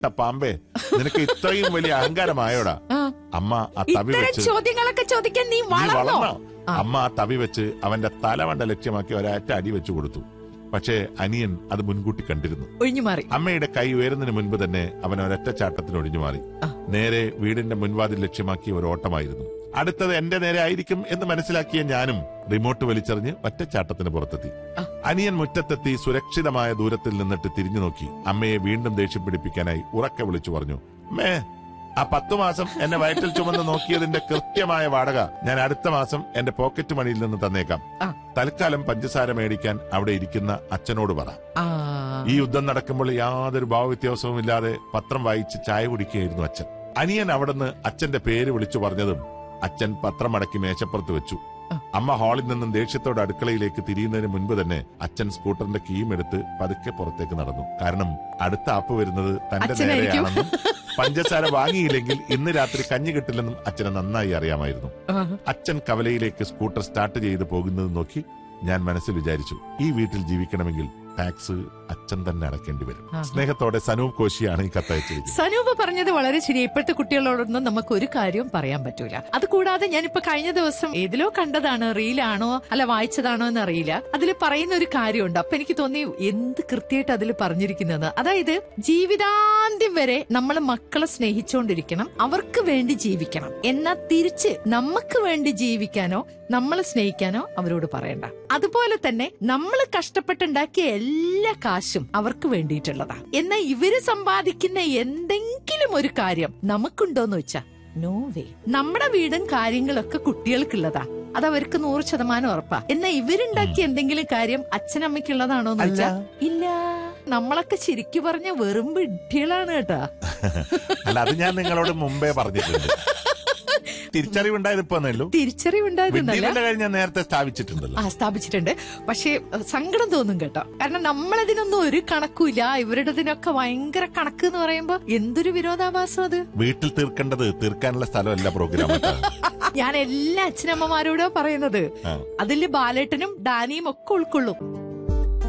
ട്ട പാമ്പേ നിനക്ക് ഇത്രയും വലിയ അഹങ്കാരമായോടാ ആ. അമ്മ ആ തവി ഇത്തരം വെച്ച് ചോദ്യങ്ങളൊക്കെ ചോദിക്കാൻ നീ നീ വളർന്നോ വളർന്നോ ആ. അമ്മ ആ തവി വെച്ച് അവന്റെ തലവണ്ട ലക്ഷ്യമാക്കി ഒരൊറ്റ അടി വെച്ചു കൊടുത്തു പക്ഷേ അനിയൻ അത് മുൻകൂട്ടി കണ്ടിരുന്നു ഒഴിഞ്ഞു മാറി അമ്മയുടെ കൈ ഉയരുന്നതിന് മുൻപ് തന്നെ അവൻ ഒരൊറ്റ ചാട്ടത്തിന് ഒഴിഞ്ഞു മാറി ആ. നേരെ വീടിന്റെ മുൻവാതിൽ ലക്ഷ്യമാക്കി ഒരു ഓട്ടമായിരുന്നു അടുത്തത് എന്റെ നേരെ ആയിരിക്കും എന്ന് മനസ്സിലാക്കിയ ഞാനും റിമോട്ട് വലിച്ചെറിഞ്ഞ് ഒറ്റച്ചാട്ടത്തിന് പുറത്തെത്തി ആ. അനിയൻ മുറ്റത്തെത്തി സുരക്ഷിതമായ ദൂരത്തിൽ നിന്നിട്ട് തിരിഞ്ഞു നോക്കി അമ്മയെ വീണ്ടും ദേഷ്യം പിടിപ്പിക്കാനായി ഉറക്കെ വിളിച്ചു പറഞ്ഞു മേ ആ പത്തു മാസം എന്നെ വയറ്റിൽ ചുമന്ന് നോക്കിയതിന്റെ കൃത്യമായ വാടക ഞാൻ അടുത്ത മാസം എന്റെ പോക്കറ്റ് മണിയിൽ നിന്ന് തന്നേക്കാം ആ. തൽക്കാലം പഞ്ചസാര മേടിക്കാൻ അവിടെ ഇരിക്കുന്ന അച്ഛനോട് പറ ആ ഈ യുദ്ധം നടക്കുമ്പോൾ യാതൊരു ഭാവവ്യത്യാസവും ഇല്ലാതെ പത്രം വായിച്ച് ചായ കുടിക്കുകയായിരുന്നു അച്ഛൻ അനിയൻ അവിടുന്ന് അച്ഛന്റെ പേര് വിളിച്ചു പറഞ്ഞതും അച്ഛൻ പത്രം മടക്കി മേശപ്പുറത്ത് വെച്ചു ആ. അമ്മ ഹാളിൽ നിന്നും ദേഷ്യത്തോടെ അടുക്കളയിലേക്ക് തിരിയുന്നതിന് മുൻപ് തന്നെ അച്ഛൻ സ്കൂട്ടറിന്റെ കീയും എടുത്ത് പതുക്കെ പുറത്തേക്ക് നടന്നു കാരണം അടുത്ത ആപ്പ് വരുന്നത് തന്റെ അച്ഛനായിരിക്കും. നേരെയാണെന്നും പഞ്ചസാര വാങ്ങിയില്ലെങ്കിൽ ഇന്ന് രാത്രി കഞ്ഞി കിട്ടില്ലെന്നും അച്ഛന് നന്നായി അറിയാമായിരുന്നു ആ. അച്ഛൻ കവലയിലേക്ക് സ്കൂട്ടർ സ്റ്റാർട്ട് ചെയ്ത് പോകുന്നത് നോക്കി ഞാൻ മനസ്സിൽ വിചാരിച്ചു ഈ വീട്ടിൽ ജീവിക്കണമെങ്കിൽ ടാക്സ് അച്ഛൻ തന്നെ അടക്കേണ്ടി വരും ആ. സ്നേഹത്തോടെ സനൂപ് കോശിയാണ് ഈ കത്തയച്ചിരിക്കുന്നത് സനൂപ് പറഞ്ഞത് വളരെ ശരി ഇപ്പോഴത്തെ കുട്ടികളോടൊന്നും നമുക്ക് ഒരു കാര്യവും പറയാൻ പറ്റൂല അത് കൂടാതെ ഞാനിപ്പോ കഴിഞ്ഞ ദിവസം ഏതിലോ കണ്ടതാണ് റീലാണോ അല്ല വായിച്ചതാണോ എന്ന് അറിയില്ല അതിൽ പറയുന്ന ഒരു കാര്യമുണ്ട് അപ്പൊ എനിക്ക് തോന്നി എന്ത് കൃത്യമായിട്ട് അതിൽ പറഞ്ഞിരിക്കുന്നത് അതായത് ജീവിതാന്ത്യം വരെ നമ്മൾ മക്കളെ സ്നേഹിച്ചുകൊണ്ടിരിക്കണം അവർക്ക് വേണ്ടി ജീവിക്കണം എന്നാൽ തിരിച്ച് നമുക്ക് വേണ്ടി ജീവിക്കാനോ നമ്മളെ സ്നേഹിക്കാനോ അവരോട് പറയണ്ട അതുപോലെ തന്നെ നമ്മൾ കഷ്ടപ്പെട്ടുണ്ടാക്കിയ എല്ലാ കാശും അവർക്ക് വേണ്ടിയിട്ടുള്ളതാ എന്നാൽ ഇവര് സമ്പാദിക്കുന്ന എന്തെങ്കിലും ഒരു കാര്യം നമുക്കുണ്ടോന്ന് വെച്ചാ നോ വേ നമ്മുടെ വീടും കാര്യങ്ങളൊക്കെ കുട്ടികൾക്കുള്ളതാ അത് അവർക്ക് നൂറ് ശതമാനം ഉറപ്പാ എന്നാൽ ഇവരുണ്ടാക്കിയ എന്തെങ്കിലും കാര്യം അച്ഛനമ്മയ്ക്കുള്ളതാണോ എന്ന് വെച്ചാ ഇല്ല നമ്മളൊക്കെ ശരിക്കു പറഞ്ഞ വെറും വിഡ്ഢികളാണ് കേട്ടാ അല്ല അത് ഞാൻ നിങ്ങളോട് മുമ്പേ പറഞ്ഞിട്ടുണ്ട് തിരിച്ചറിവുണ്ടായത് ഇപ്പൊ എന്നല്ലോ തിരിച്ചറിവുണ്ടായിരുന്നല്ല വിദ്യാഭ്യാസ കഴിഞ്ഞ നേരത്തെ സ്ഥാപിച്ചിട്ടുണ്ടല്ലോ ആ സ്ഥാപിച്ചിട്ടുണ്ട് പക്ഷേ അഹ് സങ്കടം തോന്നും കേട്ടോ കാരണം നമ്മളതിനൊന്നും ഒരു കണക്കുമില്ല ഇവരുടേതിനൊക്കെ ഭയങ്കര കണക്ക് എന്ന് പറയുമ്പോ എന്തൊരു വിരോധാഭാസം അത് വീട്ടിൽ തീർക്കേണ്ടത് തീർക്കാനുള്ള സ്ഥലമല്ല പ്രോഗ്രാം കേട്ടോ. ഞാൻ എല്ലാ അച്ഛനമ്മമാരോടാ പറയുന്നത് ആ. അതില് ബാലേട്ടനും ഡാനിയും ഒക്കെ ഉൾക്കൊള്ളും